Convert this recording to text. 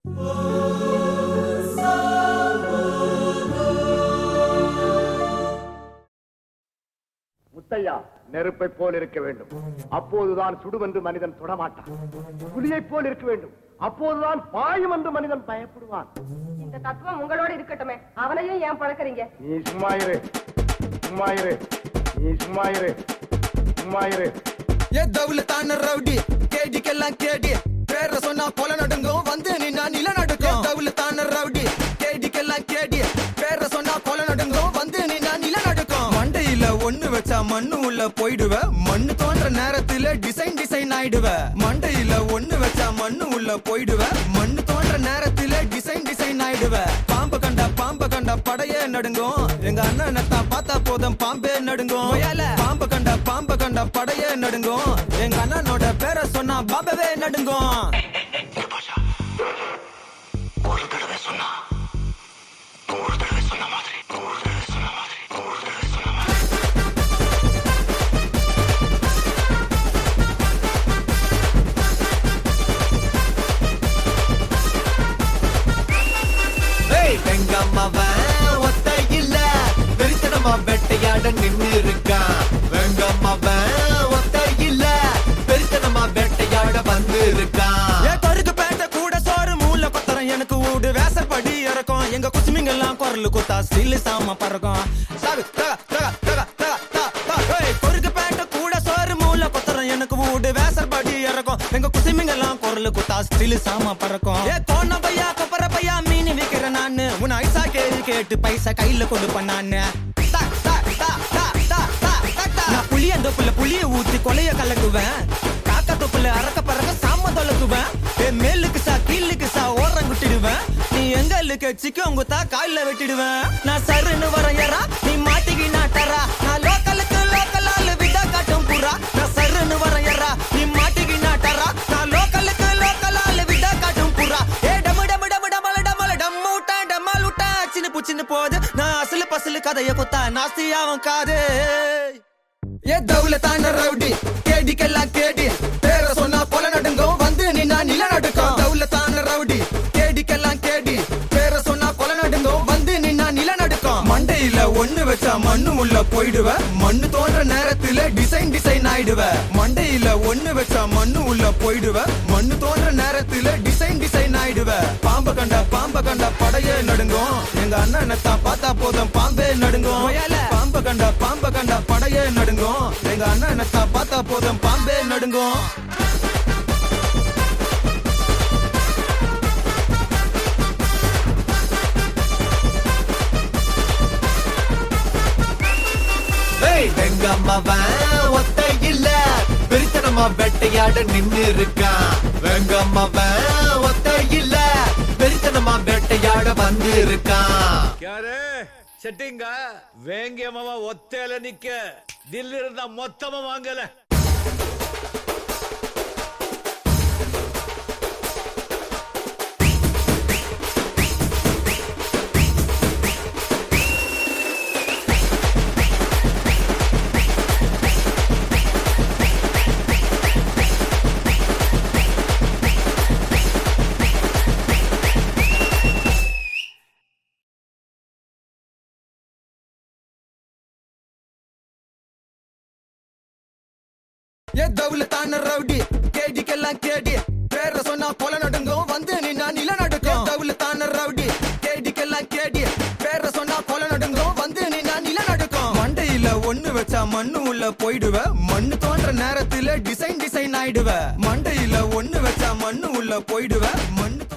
முத்தையா நெருப்பை போல் இருக்க வேண்டும் அப்போதுதான் சுடுவென்று மனிதன் தொடமாட்டான் புலியைப் போல் இருக்க வேண்டும் அப்போதுதான் பாயும் என்று மனிதன் பயப்படுவான் இந்த தத்துவம் உங்களோட இருக்கட்டுமே அவனையும் ஏன் பழக்கறீங்க நீ சும்மா இரு சும்மா இரு நீ சும்மா இரு சும்மா இரு ஏ தவுலத்தான ரவுடி கேடிக்கெல்லாம் கேடி பேர சொன்னா கொலை நடுங்கும் வந்து நின்னா நில நடுக்கும் தவுலத்தான ரவுடி கேடிக்கெல்லாம் கேடி பேர சொன்னா கொலை நடுங்கும் வந்து நின்னா நில நடுக்கும் மண்டையில ஒண்ணு வச்சா மண்ணு உள்ள போயிடுவ மண்ணு தோன்ற நேரத்துல டிசைன் டிசைன் ஆயிடுவ மண்டையில ஒண்ணு வச்சா மண்ணு உள்ள போயிடுவ மண்ணு தோன்ற நேரத்துல டிசைன் டிசைன் ஆயிடுவ பாம்பு கண்டா பாம்பு கண்டா படையே நடுங்கும் எங்க அண்ணன் தான் பார்த்தா போதும் பாம்பே நடுங்கும் பாம்பு கண்டா பாம்பு கண்டா படையே நடுங்கும் எங்க அண்ணனோட பேரை சொன்னா பாம்பவே நடுங்கும் ஒரு தடவை சொன்னா நூறு தடவை சொன்ன மாதிரி நூறு தடவை சொன்ன மாதிரி நூறு தடவை சொன்ன மாதிரி ஏய், எங்க அம்மாவன் ஒத்த இல்ல வெறித்தனமா வேட்டையாட நின்னு இருக்கான் எங்க அம்மாவன் ஒத்த இல்ல வெறித்தனமா வேட்டையாட வந்து இருக்கான் ஏ கருக்கு பேட்ட கூட சோறு மூல பத்திரம் எனக்கு ஊடு வேசப்படி இறக்கும் எங்க குசுமிங்க எல்லாம் குரல் குத்தா ஸ்டீல் சாம பறக்கும் சாகு தக தக தக தக தக தக. ஏய், கொருக்கு பேட்ட கூட சோறு மூல பத்திரம் எனக்கு ஊடு வேசப்படி இறக்கும் எங்க குசுமிங்க எல்லாம் குரல் குத்தா ஸ்டீல் சாம பறக்கும் ஏ கோண பையா கொப்பர பையா மீன் விக்கிற நானு உன் ஐசா கேள்வி கேட்டு பைசா கையில கொடுப்பேன் நானு தா, தா, தா, தா, தா, தா, தா, தா. நான் புளிய தொப்புல புளிய ஊத்தி கொலைய கலக்குவேன் காக்கா தொப்புல அறக்க பறக்க சாம தொலக்குவேன் ஏ மேலுக்கு சா கீழுக்கு சா ஓரம் குட்டிடுவேன் நீ எங்க இருக்கு சிக்கம் குத்தா கால்ல வெட்டிடுவேன் நான் சருன்னு வரையறா நீ மாட்டிக்கி நாட்டறா நான் லோக்கலுக்கு லோக்கல் ஆளு விதா காட்டும் புறா நான் சருன்னு வரையறா நீ மாட்டிக்கி நாட்டறா நான் லோக்கலுக்கு லோக்கல் ஆளு விதா காட்டும் புறா ஏ டமு டமு டமு டமல டமல டம்மு விட்டா டம்மால் விட்டா சின்ன புச்சின்னு போது நான் அசலு பசலு கதைய குத்தா நாஸ்தி அவன் காது ஏ தவுலத்தான ரவுடி கேடிக்கெல்லாம் கேடி பேர சொன்னா கொலை நடுங்கும் வந்து நின்னா நில நடுக்கும் தவுலத்தான ரவுடி கேடிக்கெல்லாம் கேடி பேர சொன்னா கொலை நடுங்கும் வந்து நின்னா நில நடுக்கும் மண்டையில ஒண்ணு வச்சா மண்ணு உள்ள போயிடுவ மண்ணு தோன்ற நேரத்துல டிசைன் டிசைன் ஆயிடுவ மண்டையில ஒண்ணு வச்சா மண்ணு உள்ள போயிடுவ மண்ணு தோன்ற நேரத்துல டிசைன் டிசைன் ஆயிடுவ பாம்பு கண்டா பாம்பு கண்டா படையே நடுங்கும் எங்க அண்ணனை தான் பார்த்தா போதும் பாம்பே நடுங்கும் பாம்பு கண்டா பாம்பு கண்டா படையே நடுங்கும் எங்க அண்ணனை தான் பார்த்தா போதும் பாம்பே நடுங்கும் ஏய், எங்க அம்மாவன் ஒத்த இல்ல வெறித்தனமா வேட்டையாட நின்னு இருக்கான் எங்க அம்மாவன் ஒத்த இல்ல வெறித்தனமா வேட்டையாட வந்து இருக்கான் ಯಾರೇ ಸೆಟ್ಟಿಂಗ ವೇಂಗೆ ಮಾವ ಒತ್ತೇಲ ನಿಕ್ಕ ದಿಲ್ಲಿರದ ಮೊತ್ತಮ ವಾಂಗಲ ஏ தவுலத்தான ரவுடி கேடிக்கெல்லாம் கேடி பேர சொன்னா கொலை நடுங்கும் வந்து நின்னா நில நடுக்கும் தவுலத்தான ரவுடி கேடிக்கெல்லாம் கேடி பேர சொன்னா கொலை நடுங்கும் வந்து நின்னா நில நடுக்கும் மண்டையில ஒண்ணு வச்சா மண்ணு உள்ள போயிடுவ மண்ணு தோன்ற நேரத்துல டிசைன் டிசைன் ஆயிடுவ மண்டையில ஒண்ணு வச்சா மண்ணு உள்ள போயிடுவ மண்ணு